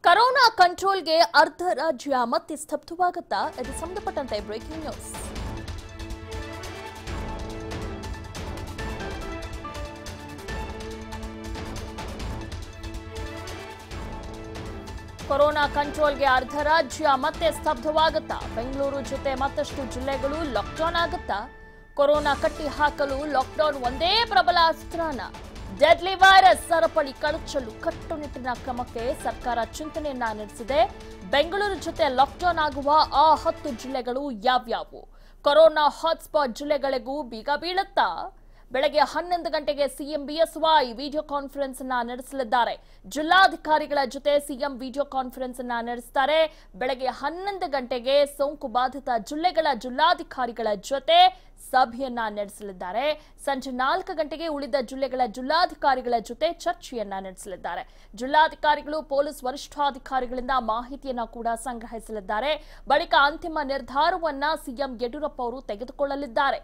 corona ಕಂಟ್ರೋಲ್ಗೆ ಅರ್ಧ ರಾಜ್ಯ ಮತ್ತೆ ಸ್ತಬ್ಧವಾಗುತ್ತಾ ಇದು ಸಂಬಂಧಪಟ್ಟಂತೆ ಬ್ರೇಕಿಂಗ್ ನ್ಯೂಸ್ ಕೊರೋನಾ ಕಂಟ್ರೋಲ್ಗೆ ಅರ್ಧ ರಾಜ್ಯ ಮತ್ತೆ ಸ್ತಬ್ಧವಾಗುತ್ತಾ ಬೆಂಗಳೂರು ಜೊತೆ ಮತ್ತಷ್ಟು ಜಿಲ್ಲೆಗಳು ಲಾಕ್ಡೌನ್ ಆಗುತ್ತಾ ಕೊರೋನಾ ಕಟ್ಟಿ ಹಾಕಲು ಲಾಕ್ಡೌನ್ ಒಂದೇ ಪ್ರಬಲ ಅಸ್ತ್ರನ ಡೆಡ್ಲಿ ವೈರಸ್ ಸರಪಳಿ ಕಳಚಲು ಕಟ್ಟುನಿಟ್ಟಿನ ಕ್ರಮಕ್ಕೆ ಸರ್ಕಾರ ಚಿಂತನೆಯನ್ನ ನಡೆಸಿದೆ ಬೆಂಗಳೂರು ಜೊತೆ ಲಾಕ್ಡೌನ್ ಆಗುವ ಆ ಹತ್ತು ಜಿಲ್ಲೆಗಳು ಯಾವ್ಯಾವು ಕೊರೋನಾ ಹಾಟ್ಸ್ಪಾಟ್ ಜಿಲ್ಲೆಗಳಿಗೂ ಬೀಗ ಬೀಳುತ್ತಾ ಬೆಳಗ್ಗೆ ಹನ್ನೊಂದು ಗಂಟೆಗೆ ಸಿಎಂ ಬಿಎಸ್ವೈ ವಿಡಿಯೋ ಕಾನ್ಫರೆನ್ಸ್ ಅನ್ನ ನಡೆಸಲಿದ್ದಾರೆ ಜಿಲ್ಲಾಧಿಕಾರಿಗಳ ಜೊತೆ ಸಿಎಂ ವಿಡಿಯೋ ಕಾನ್ಫರೆನ್ಸ್ ಅನ್ನ ನಡೆಸ್ತಾರೆ ಬೆಳಗ್ಗೆ ಹನ್ನೊಂದು ಗಂಟೆಗೆ ಸೋಂಕು ಬಾಧಿತ ಜಿಲ್ಲೆಗಳ ಜಿಲ್ಲಾಧಿಕಾರಿಗಳ ಜೊತೆ ಸಭೆಯನ್ನ ನಡೆಸಲಿದ್ದಾರೆ ಸಂಜೆ ನಾಲ್ಕು ಗಂಟೆಗೆ ಉಳಿದ ಜಿಲ್ಲೆಗಳ ಜಿಲ್ಲಾಧಿಕಾರಿಗಳ ಜೊತೆ ಚರ್ಚೆಯನ್ನ ನಡೆಸಲಿದ್ದಾರೆ ಜಿಲ್ಲಾಧಿಕಾರಿಗಳು ಪೊಲೀಸ್ ವರಿಷ್ಠಾಧಿಕಾರಿಗಳಿಂದ ಮಾಹಿತಿಯನ್ನ ಕೂಡ ಸಂಗ್ರಹಿಸಲಿದ್ದಾರೆ ಬಳಿಕ ಅಂತಿಮ ನಿರ್ಧಾರವನ್ನ ಸಿಎಂ ಯಡಿಯೂರಪ್ಪ ಅವರು ತೆಗೆದುಕೊಳ್ಳಲಿದ್ದಾರೆ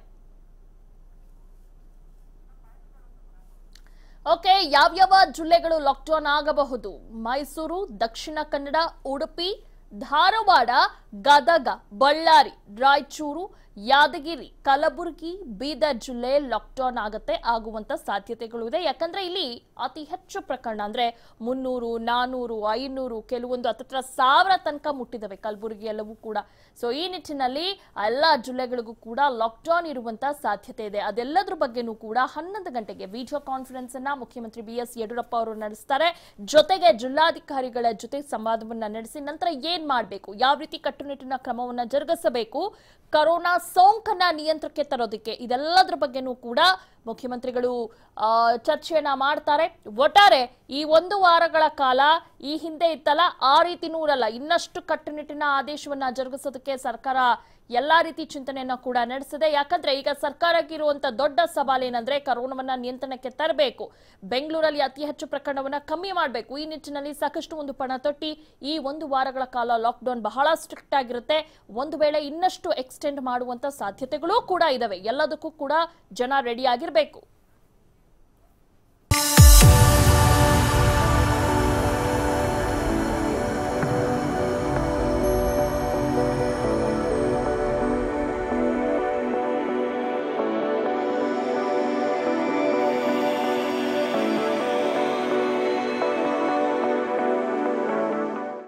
ಓಕೆ ಯಾವ್ಯಾವ ಜಿಲ್ಲೆಗಳು ಲಾಕ್ಡೌನ್ ಆಗಬಹುದು ಮೈಸೂರು ದಕ್ಷಿಣ ಕನ್ನಡ ಉಡುಪಿ ಧಾರವಾಡ ಗದಗ ಬಳ್ಳಾರಿ ರಾಯಚೂರು ಯಾದಗಿರಿ ಕಲಬುರಗಿ ಬೀದರ್ ಜಿಲ್ಲೆ ಲಾಕ್ಡೌನ್ ಆಗತ್ತೆ ಆಗುವಂತ ಸಾಧ್ಯತೆಗಳು ಇದೆ ಯಾಕಂದ್ರೆ ಇಲ್ಲಿ ಅತಿ ಹೆಚ್ಚು ಪ್ರಕರಣ ಅಂದ್ರೆ ಮುನ್ನೂರು ನಾನೂರು ಐನೂರು ಕೆಲವೊಂದು ಹತ್ತತ್ರ ಸಾವಿರ ತನಕ ಮುಟ್ಟಿದವೆ ಕಲಬುರಗಿ ಎಲ್ಲವೂ ಕೂಡ ಸೊ ಈ ನಿಟ್ಟಿನಲ್ಲಿ ಎಲ್ಲಾ ಜಿಲ್ಲೆಗಳಿಗೂ ಕೂಡ ಲಾಕ್ಡೌನ್ ಇರುವಂತ ಸಾಧ್ಯತೆ ಇದೆ ಅದೆಲ್ಲದ್ರ ಬಗ್ಗೆನೂ ಕೂಡ ಹನ್ನೊಂದು ಗಂಟೆಗೆ ವಿಡಿಯೋ ಕಾನ್ಫರೆನ್ಸ್ ಅನ್ನ ಮುಖ್ಯಮಂತ್ರಿ ಬಿ ಎಸ್ ಯಡಿಯೂರಪ್ಪ ಅವರು ನಡೆಸ್ತಾರೆ ಜೊತೆಗೆ ಜಿಲ್ಲಾಧಿಕಾರಿಗಳ ಜೊತೆ ಸಂವಾದವನ್ನ ನಡೆಸಿ ನಂತರ ಏನ್ ಮಾಡಬೇಕು ಯಾವ ರೀತಿ ಕಟ್ಟುನಿಟ್ಟಿನ ಕ್ರಮವನ್ನ ಜರುಗಿಸಬೇಕು ಕರೋನಾ ಸೋಂಕನ್ನ ನಿಯಂತ್ರಣಕ್ಕೆ ತರೋದಕ್ಕೆ ಇದೆಲ್ಲದ್ರ ಬಗ್ಗೆನೂ ಕೂಡ ಮುಖ್ಯಮಂತ್ರಿಗಳು ಆ, ಚರ್ಚೆಯನ್ನ ಮಾಡ್ತಾರೆ ಒಟ್ಟಾರೆ ಈ ಒಂದು ವಾರಗಳ ಕಾಲ ಈ ಹಿಂದೆ ಇತ್ತಲ್ಲ ಆ ರೀತಿನೂ ಇರಲ್ಲ ಇನ್ನಷ್ಟು ಕಟ್ಟುನಿಟ್ಟಿನ ಆದೇಶವನ್ನ ಜರುಗಿಸೋದಕ್ಕೆ ಸರ್ಕಾರ ಎಲ್ಲಾ ರೀತಿ ಚಿಂತನೆಯನ್ನ ಕೂಡ ನಡೆಸಿದೆ ಯಾಕಂದ್ರೆ ಈಗ ಸರ್ಕಾರಕ್ಕೆ ಇರುವಂತ ದೊಡ್ಡ ಸವಾಲೇನಂದ್ರೆ ಕರೋನಾವನ್ನ ನಿಯಂತ್ರಣಕ್ಕೆ ತರಬೇಕು ಬೆಂಗಳೂರಲ್ಲಿ ಅತಿ ಹೆಚ್ಚು ಪ್ರಕರಣವನ್ನ ಕಮ್ಮಿ ಮಾಡಬೇಕು ಈ ನಿಟ್ಟಿನಲ್ಲಿ ಸಾಕಷ್ಟು ಒಂದು ಪಣ ತೊಟ್ಟಿ ಈ ಒಂದು ವಾರಗಳ ಕಾಲ ಲಾಕ್ಡೌನ್ ಬಹಳ ಸ್ಟ್ರಿಕ್ಟ್ ಆಗಿರುತ್ತೆ ಒಂದು ವೇಳೆ ಇನ್ನಷ್ಟು ಎಕ್ಸ್ಟೆಂಡ್ ಮಾಡುವಂತ ಸಾಧ್ಯತೆಗಳೂ ಕೂಡ ಇದಾವೆ ಎಲ್ಲದಕ್ಕೂ ಕೂಡ ಜನ ರೆಡಿ ಆಗಿರಬೇಕು